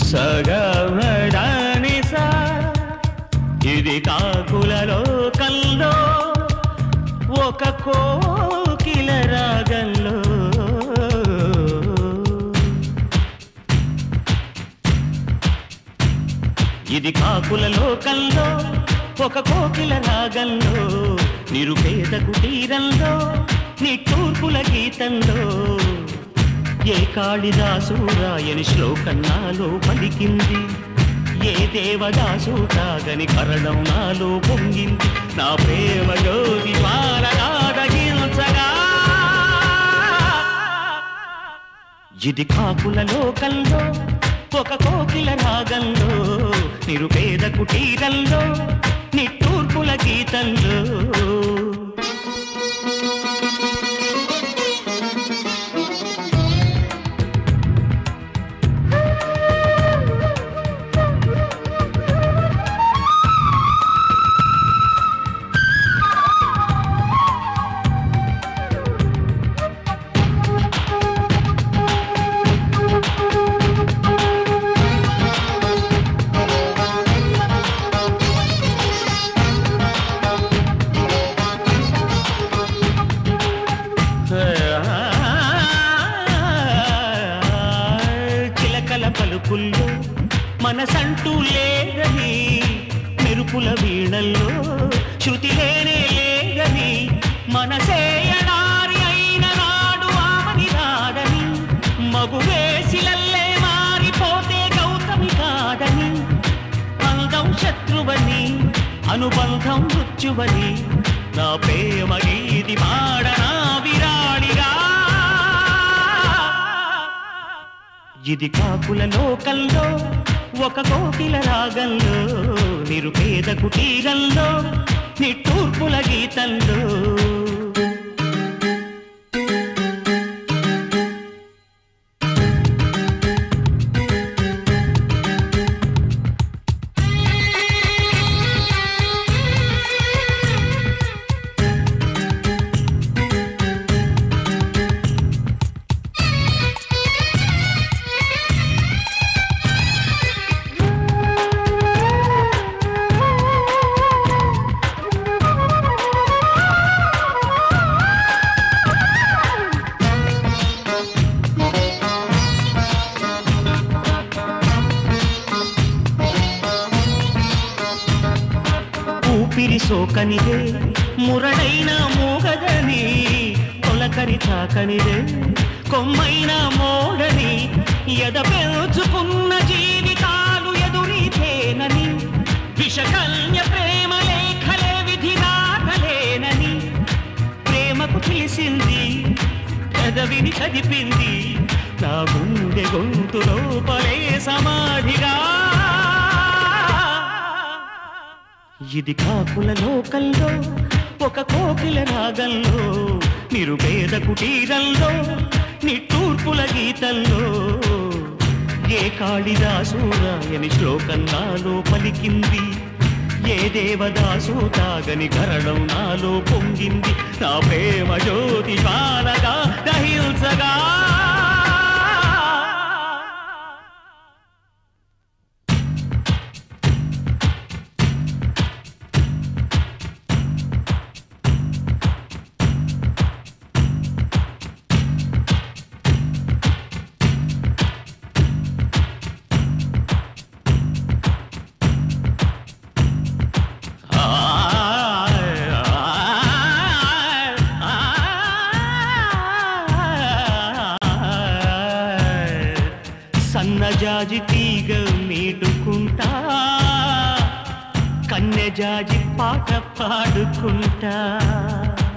సగమడాని సా ఇది కాకులలో కల్లో ఒక కోకిల రాగంలో ఇది కాకుల లోకంలో ఒక కోకిల రాగంలో నిరుపేద కుటీరంలో నిట్టూర్పుల గీతంలో ఏ కాళిదాసు రాయని శ్లోకం నాలో పలికింది ఏ దేవదాసు తాగని కరణం నాలో పొంగింది నా ప్రేమ జ్యోతి జ్వాలగాదగించగా ఇది కాకుల లోకంలో ఒక కోకిల రాగంలో నిరుపేద కుటీరంలో నిట్టూర్పుల గీతంలో చిలకల పలుకుల్లో మనసంటూ లేదని మెరుపుల వీణల్లో శృతి లేనే లేదని మనసేయడారి అయిన నాడు ఆమని రాదని మగువేసిలల్లే మారిపోతే గౌతమి కాదని అందం శత్రువని అనుబంధం మృత్యువని నా ప్రేమ గీతి పాడనా విరాడిగా ఇది కాకుల లోకంలో ఒక కోకిల రాగంలో నిరుపేద కుటీరంలో నిట్టూర్పుల గీతంలో ఊపిరి సోకనిదే మురడైన మూగదని తొలకరి తాకనిదే కొమ్మైన మోడని ఎద పెంచుకున్న జీవితాలు ఎదురీతేనని విషకల్య ప్రేమ లేఖలే విధి రాగలేనని ప్రేమకు తెలిసింది పెదవిని కదిపింది నా గుండె గొంతు లోపలే సమాధిగా ఇది కాకుల లోకంలో ఒక కోకిల రాగంలో నిరుపేద కుటీరంలో నిట్టూర్పుల గీతంలో ఏ కాళిదాసు రాయని శ్లోకం నాలో పలికింది ఏ దేవదాసు తాగని కరణం నాలో పొంగింది నా ప్రేమ జ్యోతి జ్వాలగా దహించగా సన్నజాజి తీగ మీటుకుంటా కన్నెజాజి పాట పాడుకుంటా